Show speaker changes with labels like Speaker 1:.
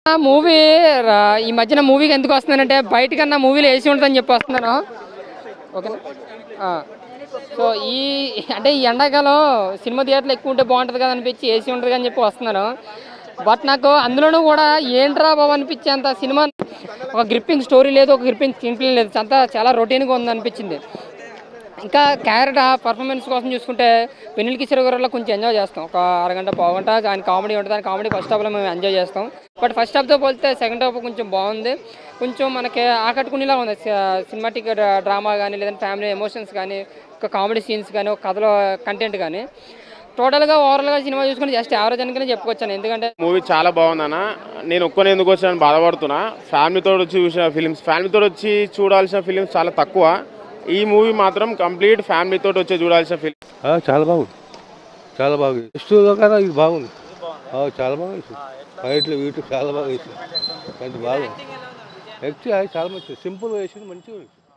Speaker 1: ఆ మూవీ రా- ఈ మధ్యన మూవీకి ఎందుకు వస్తున్నానంటే బయట కన్నా మూవీలో ఏసీ ఉంటుందని చెప్పి వస్తున్నాను ఓకేనా ఆ. సో ఈ అంటే ఈ ఎండాకాలం సినిమా థియేటర్లు ఎక్కువ ఉంటే బాగుంటుంది కదా అనిపించి ఏసీ ఉంటుంది అని చెప్పి వస్తున్నాను బట్ నాకు అందులోనూ కూడా ఏంట్రా బాబు అనిపించేంత సినిమా ఒక గ్రిప్పింగ్ స్టోరీ లేదు ఒక గ్రిప్పింగ్ స్క్రీన్ ప్లే లేదు అంతా చాలా రొటీన్గా ఉంది అనిపించింది ఇంకా క్యారెక్టర్ పర్ఫార్మెన్స్ కోసం చూసుకుంటే వెన్నెల కిషోర్ గారిలో కొంచెం ఎంజాయ్ చేస్తాం ఒక అరగంట పావుగంట ఆయన కామెడీ ఉంటుంది ఆయన కామెడీ ఫస్ట్ హాఫ్లో మేము ఎంజాయ్ చేస్తాం బట్ ఫస్ట్ హాఫ్తో పోలితే సెకండ్ హాఫ్ కొంచెం బాగుంది కొంచెం మనకి ఆకట్టుకునేలా ఉంది సినిమాటిక్ డ్రామా కానీ లేదంటే ఫ్యామిలీ ఎమోషన్స్ కానీ ఒక కామెడీ సీన్స్ కానీ ఒక కథలో కంటెంట్ కానీ టోటల్గా ఓవరాల్గా సినిమా చూసుకుంటే జస్ట్ యావరేజ్ అనుకునే చెప్పుకొచ్చాను ఎందుకంటే
Speaker 2: మూవీ చాలా బాగుందన్న నేను ఒక్కనే ఎందుకు వచ్చానని బాధపడుతున్నా ఫ్యామిలీతో వచ్చి చూసిన ఫిలిమ్స్ ఫ్యామిలీతో వచ్చి చూడాల్సిన ఫిలిమ్స్ చాలా తక్కువ ఈ మూవీ మాత్రం కంప్లీట్ ఫ్యామిలీతో వచ్చి చూడాల్సిన ఫిలిం
Speaker 3: ఆ, చాలా బాగుంది చాలా బాగుంది ఇష్టంలో కన్నా ఇది బాగుంది ఆ, చాలా బాగా వేసింది ఫైట్లు వీట్లు చాలా బాగా వేసింది అది బాగుంది యాక్చువల్లీ చాలా మంచిది సింపుల్ వేసింది మంచిగా వేసింది